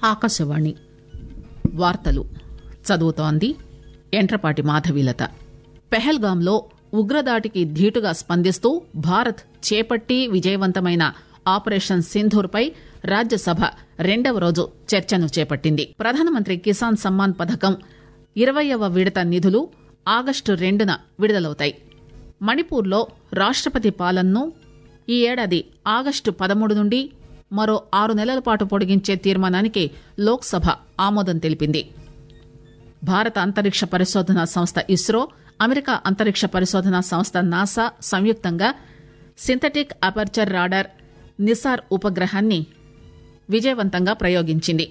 ఆకాశవాణి వార్తలు చదువుతోంది ఎంట్రపాటి మాధవీలత పెహల్గాంలో ఉగ్రదాడికి ధీటుగా స్పందిస్తూ భారత్ చేపట్టి విజయవంతమైన ఆపరేషన్ సింధూర్పై రాజ్యసభ రెండవ రోజు చర్చను చేపట్టింది ప్రధానమంత్రి కిసాన్ సమ్మాన్ పథకం ఇరవయవ విడత నిధులు ఆగస్టు రెండున విడుదలవుతాయి మణిపూర్లో రాష్టపతి పాలనను ఈ ఏడాది ఆగస్టు పదమూడు నుండి మరో ఆరు నెలల పాటు పొడిగించే తీర్మానానికి లోక్సభ ఆమోదం తెలిపింది భారత అంతరిక్ష పరిశోధన సంస్థ ఇస్రో అమెరికా అంతరిక్ష పరిశోధన సంస్థ నాసా సంయుక్తంగా సింథటిక్ అపర్చర్ రాడార్ నిసార్ ఉపగ్రహాన్ని విజయవంతంగా ప్రయోగించింది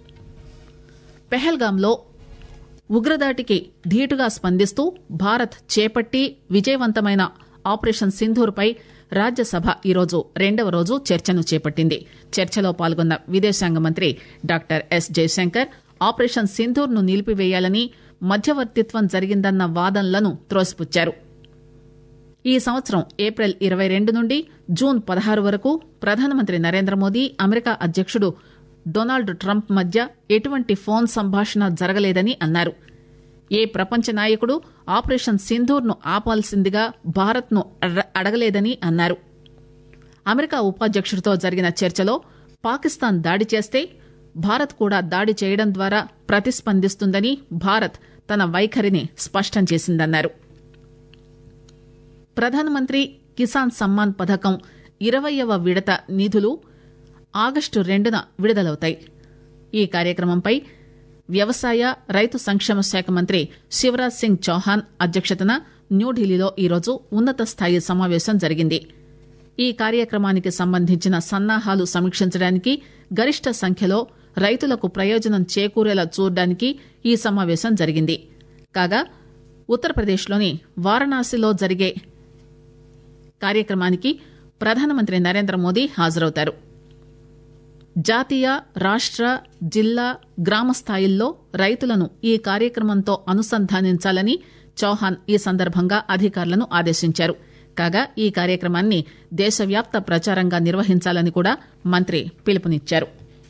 పెహల్గాంలో ఉగ్రదాడికి ధీటుగా స్పందిస్తూ భారత్ చేపట్టి విజయవంతమైన ఆపరేషన్ సింధూర్పై రాజ్యసభ ఈరోజు రెండవ రోజు చర్చను చేపట్టింది చర్చలో పాల్గొన్న విదేశాంగ మంత్రి doctor S Jaishankar operation Sindoor ను నిలిపివేయాలని మధ్యవర్తిత్వం జరిగిందన్న వాదనలను త్రోసిపుచ్చారు ఈ సంవత్సరం ఏప్రిల్ ఇరవై రెండు నుండి జూన్ పదహారు వరకు ప్రధానమంత్రి నరేంద్ర మోదీ అమెరికా అధ్యకుడు డొనాల్డ్ ట్రంప్ మధ్య ఎటువంటి ఫోన్ సంభాషణ జరగలేదని అన్నారు ఏ ప్రపంచ నాయకుడు ఆపరేషన్ సింధూర్ ను ఆపాల్సిందిగా భారత్ ను అడగలేదని అన్నారు అమెరికా ఉపాధ్యకుడితో జరిగిన చర్చలో పాకిస్తాన్ దాడి చేస్తే భారత్ కూడా దాడి చేయడం ద్వారా ప్రతిస్పందిస్తుందని భారత్ తన వైఖరిని స్పష్టం చేసిందన్నారు ప్రధానమంత్రి కిసాన్ సమ్మాన్ పథకం ఇరవయవ విడత నిధులు ఆగస్టు రెండున విడుదలవుతాయి ఈ కార్యక్రమంపై వ్యవసాయ రైతు సంక్షేమ శాఖ మంత్రి శివరాజ్ సింగ్ చౌహాన్ అధ్యక్షతన న్యూఢిల్లీలో ఈరోజు ఉన్నత స్థాయి సమావేశం జరిగింది ఈ కార్యక్రమానికి సంబంధించిన సన్నాహాలు సమీక్షించడానికి గరిష్ట సంఖ్యలో రైతులకు ప్రయోజనం చేకూరేలా చూడడానికి ఈ సమావేశం జరిగింది కాగా ఉత్తరప్రదేశ్లోని వారణాసిలో జరిగే కార్యక్రమానికి ప్రధానమంత్రి నరేంద్ర మోదీ హాజరవుతారు జాతీయ రాష్ట జిల్లా గ్రామ స్థాయిల్లో రైతులను ఈ కార్యక్రమంతో అనుసంధానించాలని చౌహాన్ ఈ సందర్భంగా అధికారులను ఆదేశించారు కాగా ఈ కార్యక్రమాన్ని దేశవ్యాప్త ప్రచారంగా నిర్వహించాలని కూడా మంత్రి పిలుపునిచ్చారు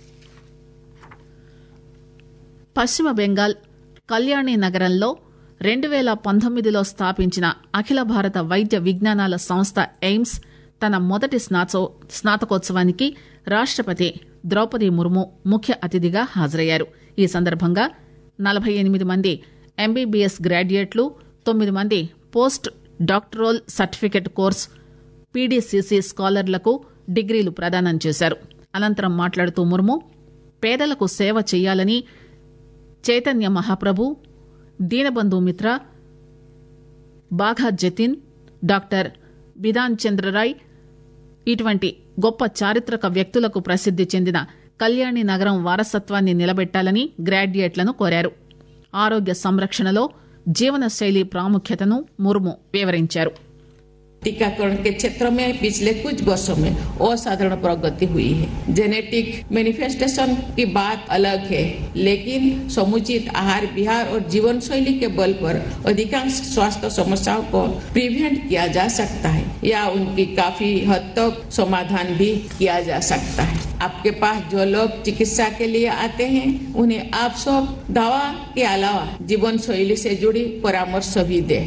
పశ్చిమ బెంగాల్ కళ్యాణి నగరంలో రెండు పేల పంతొమ్మిదిలో స్థాపించిన అఖిల భారత వైద్య విజ్ఞానాల సంస్థ ఎయిమ్స్ తన మొదటి స్నాతకోత్సవానికి రాష్టపతి ద్రౌపది ముర్ము ముఖ్య అతిథిగా హాజరయ్యారు ఈ సందర్భంగా నలభై ఎనిమిది మంది ఎంబీబీఎస్ గ్రాడ్యుయేట్లు తొమ్మిది మంది post doctoral certificate course PDCC స్కాలర్లకు డిగ్రీలు ప్రదానం చేశారు అనంతరం మాట్లాడుతూ ముర్ము పేదలకు సేవ చేయాలని చైతన్య మహాప్రభు దీనబంధు మిత్ర బాఘా జతిన్ డాక్టర్ బిధాన్ చంద్రరాయ్ ఇటువంటి గొప్ప చారిత్రక వ్యక్తులకు ప్రసిద్ది చెందిన కళ్యాణి నగరం వారసత్వాన్ని నిలబెట్టాలని గ్రాడ్యుయేట్లను కోరారు ఆరోగ్య సంరక్షణలో జీవనశైలి ప్రాముఖ్యతను ముర్ము వివరించారు टीकाकरण के क्षेत्र में पिछले कुछ वर्षों में असाधारण प्रगति हुई है जेनेटिक मैनिफेस्टेशन की बात अलग है लेकिन समुचित आहार विहार और जीवन शैली के बल पर अधिकांश स्वास्थ्य समस्याओं को प्रिवेंट किया जा सकता है या उनकी काफी हद तक समाधान भी किया जा सकता है आपके पास जो लोग चिकित्सा के लिए आते हैं उन्हें आप सब दवा के अलावा जीवन शैली से जुड़ी परामर्श भी दें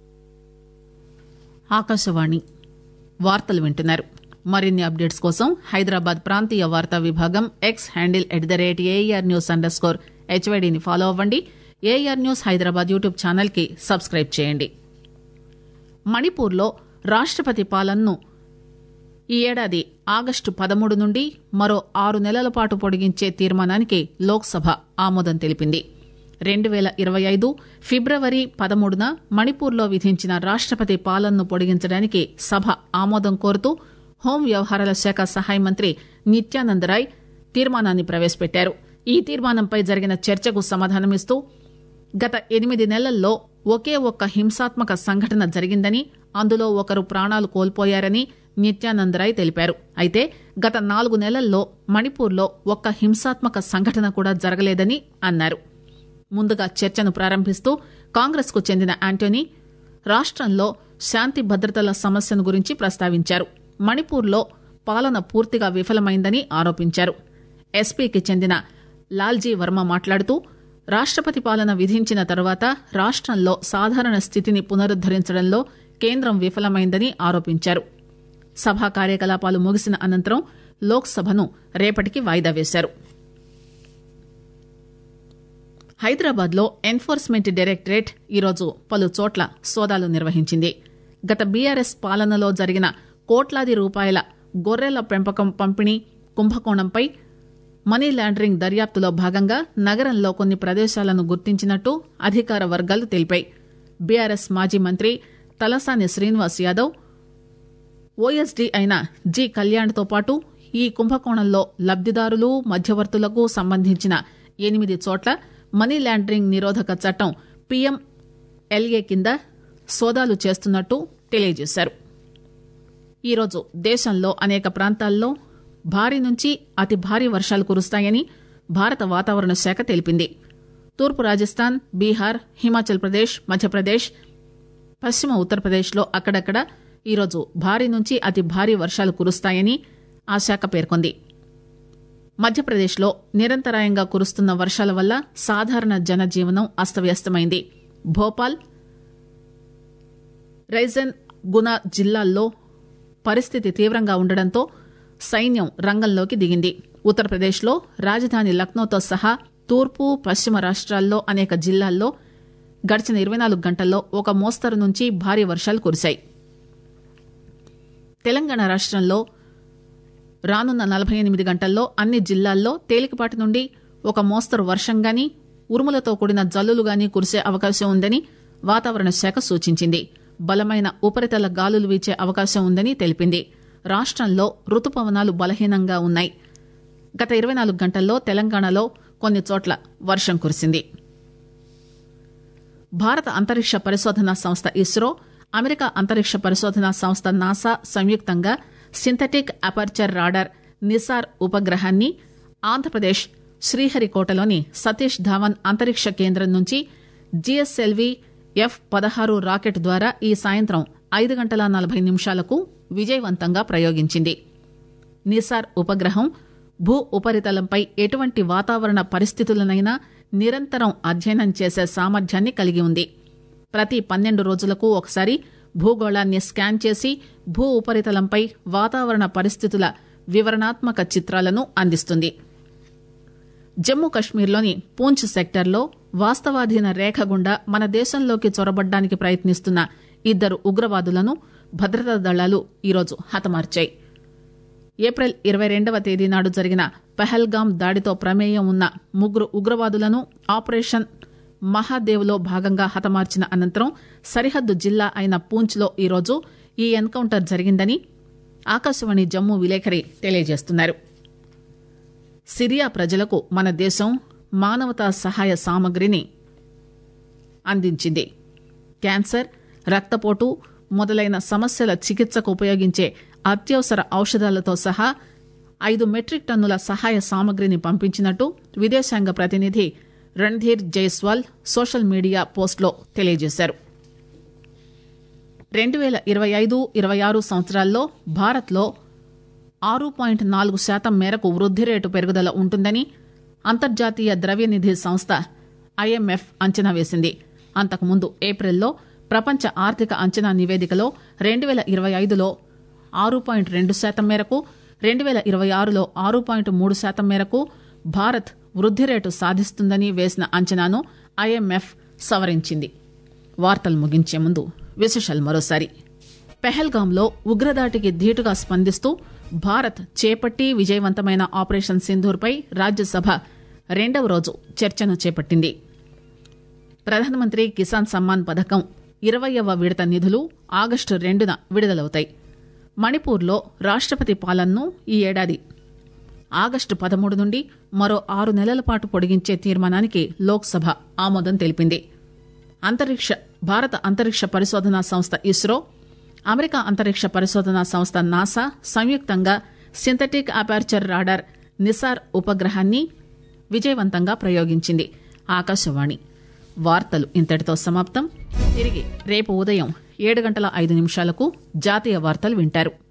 ఆకాశవాణి వార్తలు వింటున్నారు మరిన్ని అప్డేట్స్ కోసం హైదరాబాద్ ప్రాంతీయ వార్తా విభాగం X handle at the rate AIR news under score హెచ్వైడీని ఫాలో అవ్వండి AIR news Hyderabad YouTube channel కి సబ్స్క్రైబ్ చేయండి మణిపూర్లో రాష్టపతి పాలనను ఈ ఏడాది ఆగస్టు పదమూడు నుండి మరో ఆరు నెలల పాటు పొడిగించే తీర్మానానికి లోక్సభ ఆమోదం తెలిపింది రెండు పేల ఇరవై ఐదు ఫిబ్రవరి పదమూడున మణిపూర్లో విధించిన రాష్టపతి పాలనను పొడిగించడానికి సభ ఆమోదం కోరుతూ హోం వ్యవహారాల శాఖ సహాయ మంత్రి నిత్యానంద్ రాయ్ తీర్మానాన్ని ప్రవేశపెట్టారు ఈ తీర్మానంపై జరిగిన చర్చకు సమాధానమిస్తూ గత ఎనిమిది నెలల్లో ఒకే ఒక్క హింసాత్మక సంఘటన జరిగిందని అందులో ఒకరు ప్రాణాలు కోల్పోయారని నిత్యానంద్ రాయ్ తెలిపారు అయితే గత నాలుగు నెలల్లో మణిపూర్లో ఒక్క హింసాత్మక సంఘటన కూడా జరగలేదని అన్నారు ముందుగా చర్చను ప్రారంభిస్తూ కాంగ్రెస్ కు చెందిన యాంటోనీ రాష్టంలో శాంతి భద్రతల సమస్యను గురించి ప్రస్తావించారు మణిపూర్లో పాలన పూర్తిగా విఫలమైందని ఆరోపించారు ఎస్పీకి చెందిన లాల్జీ వర్మ మాట్లాడుతూ రాష్టపతి పాలన విధించిన తర్వాత రాష్టంలో సాధారణ స్థితిని పునరుద్దరించడంలో కేంద్రం విఫలమైందని ఆరోపించారు సభా కార్యకలాపాలు ముగిసిన అనంతరం లోక్సభను రేపటికి వాయిదా వేశారు హైదరాబాద్ లో ఎన్ఫోర్స్మెంట్ డైరెక్టరేట్ ఈరోజు పలు చోట్ల సోదాలు నిర్వహించింది గత బీఆర్ఎస్ పాలనలో జరిగిన కోట్లాది రూపాయల గొర్రెల పెంపకం పంపిణీ కుంభకోణంపై మనీ లాండరింగ్ దర్యాప్తులో భాగంగా నగరంలో కొన్ని ప్రదేశాలను గుర్తించినట్టు అధికార వర్గాలు తెలిపాయి బీఆర్ఎస్ మాజీ మంత్రి తలసాని శ్రీనివాస్ యాదవ్ ఓఎస్డీ అయిన జి కళ్యాణ్తో పాటు ఈ కుంభకోణంలో లబ్దిదారులు మధ్యవర్తులకు సంబంధించిన ఎనిమిది చోట్ల మనీ లాండరింగ్ నిరోధక చట్టం పీఎంఎల్ఏ కింద సోదాలు చేస్తున్నట్టు తెలియజేశారు ఈరోజు దేశంలో అనేక ప్రాంతాల్లో భారీ నుంచి అతి భారీ వర్షాలు కురుస్తాయని భారత వాతావరణ శాఖ తెలిపింది తూర్పు రాజస్థాన్ బీహార్ హిమాచల్ ప్రదేశ్ మధ్యప్రదేశ్ పశ్చిమ ఉత్తరప్రదేశ్లో అక్కడక్కడ ఈరోజు భారీ నుంచి అతి భారీ వర్షాలు కురుస్తాయని ఆ శాఖ పేర్కొంది మధ్యప్రదేశ్లో నిరంతరాయంగా కురుస్తున్న వర్షాల వల్ల సాధారణ జనజీవనం అస్తవ్యస్తమైంది భోపాల్ రైజన్ గునా జిల్లాల్లో పరిస్థితి తీవ్రంగా ఉండడంతో సైన్యం రంగంలోకి దిగింది ఉత్తరప్రదేశ్లో రాజధాని లక్నోతో సహా తూర్పు పశ్చిమ రాష్ట్రాల్లో అనేక జిల్లాల్లో గడిచిన ఇరవై నాలుగు గంటల్లో ఒక మోస్తరు నుంచి భారీ వర్షాలు కురిశాయి తెలంగాణ రాష్టంలో రానున్న నలభై ఎనిమిది గంటల్లో అన్ని జిల్లాల్లో తేలికపాటి నుండి ఒక మోస్తరు వర్షం గాని ఉరుములతో కూడిన జల్లులు గాని కురిసే అవకాశం ఉందని వాతావరణ శాఖ సూచించింది బలమైన ఉపరితల గాలులు వీచే అవకాశం ఉందని తెలిపింది రాష్టంలో రుతుపవనాలు బలహీనంగా ఉన్నాయి గత ఇరవై నాలుగు గంటల్లో తెలంగాణలో కొన్ని చోట్ల వర్షం కురిసింది భారత అంతరిక్ష పరిశోధనా సంస్థ ఇస్రో అమెరికా అంతరిక్ష పరిశోధనా సంస్థ నాసా సంయుక్తంగా synthetic aperture radar NISAR ఉపగ్రహాన్ని Andhra Pradesh శ్రీహరికోటలోని Satish Dhawan అంతరిక్ష కేంద్రం నుంచి జీఎస్ఎల్వీ ఎఫ్ పదహారు రాకెట్ ద్వారా ఈ సాయంత్రం ఐదు గంటల నలభై నిమిషాలకు విజయవంతంగా ప్రయోగించింది నిసార్ ఉపగ్రహం భూ ఉపరితలంపై ఎటువంటి వాతావరణ పరిస్థితులనైనా నిరంతరం అధ్యయనం చేసే సామర్థ్యాన్ని కలిగి ఉంది ప్రతి పన్నెండు రోజులకు ఒకసారి భూగోళాన్ని స్కాన్ చేసి భూ ఉపరితలంపై వాతావరణ పరిస్థితుల వివరణాత్మక చిత్రాలను అందిస్తుంది జమ్మూ కశ్మీర్లోని పూంచ్ సెక్టార్లో వాస్తవాధీన రేఖ గుండా మన దేశంలోకి చొరబడ్డానికి ప్రయత్నిస్తున్న ఇద్దరు ఉగ్రవాదులను భద్రతా దళాలు ఈరోజు హతమార్చాయి ఏప్రిల్ ఇరవై రెండవ తేదీ నాడు జరిగిన పహల్గామ్ దాడితో ప్రమేయం ఉన్న ముగ్గురు ఉగ్రవాదులను ఆపరేషన్ మహాదేవ్లో భాగంగా హతమార్చిన అనంతరం సరిహద్దు జిల్లా అయిన పూంచ్లో ఈరోజు ఈ ఎన్కౌంటర్ జరిగిందని ఆకాశవాణి జమ్మూ విలేకరి తెలియజేస్తున్నారు సిరియా ప్రజలకు మన దేశం మానవతా సహాయ సామగ్రిని అందించింది క్యాన్సర్ రక్తపోటు మొదలైన సమస్యల చికిత్సకు ఉపయోగించే అత్యవసర ఔషధాలతో సహా ఐదు మెట్రిక్ టన్నుల సహాయ సామగ్రిని పంపించినట్టు విదేశాంగ ప్రతినిధి రణ్ధీర్ జైస్వాల్ సోషల్ మీడియా పోస్టులో తెలియజేశారు రెండు పేల ఇరవై ఐదు ఇరవై ఆరు సంవత్సరాల్లో భారత్లో ఆరు పాయింట్ నాలుగు శాతం మేరకు వృద్ది రేటు పెరుగుదల ఉంటుందని అంతర్జాతీయ ద్రవ్యనిధి సంస్థ ఐఎంఎఫ్ అంచనా వేసింది అంతకుముందు ఏప్రిల్లో ప్రపంచ ఆర్థిక అంచనా నివేదికలో రెండు పేల ఇరవై ఐదులో ఆరు పాయింట్ రెండు శాతం మేరకు రెండు పేల ఇరవై ఆరులో ఆరు పాయింట్ మూడు శాతం మేరకు భారత్ వృద్ది రేటు సాధిస్తుందని వేసిన అంచనాను ఐఎంఎఫ్ సవరించింది వార్తలు ముగించే ముందు విశేషాలు మరోసారి పెహల్గాంలో ఉగ్రదాటికి ధీటుగా స్పందిస్తూ భారత్ చేపట్టి విజయవంతమైన ఆపరేషన్ సింధూర్పై రాజ్యసభ రెండవ రోజు చర్చను చేపట్టింది ప్రధానమంత్రి కిసాన్ సమ్మాన్ పథకం ఇరవయవ విడత నిధులు ఆగస్టు రెండున విడుదలవుతాయి మణిపూర్లో రాష్టపతి పాలనను ఈ ఏడాది ఆగస్టు పదమూడు నుండి మరో ఆరు నెలల పాటు పొడిగించే తీర్మానానికి లోక్సభ ఆమోదం తెలిపింది అంతరిక్ష భారత అంతరిక్ష పరిశోధనా సంస్థ ఇస్రో అమెరికా అంతరిక్ష పరిశోధనా సంస్థ నాసా సంయుక్తంగా సింథటిక్ అపార్చర్ రాడార్ నిసార్ ఉపగ్రహాన్ని విజయవంతంగా ప్రయోగించింది ఆకాశవాణి వార్తలు ఇంతటితో సమాప్తం తిరిగి రేపు ఉదయం ఏడు గంటల ఐదు నిమిషాలకు జాతీయ వార్తలు వింటారు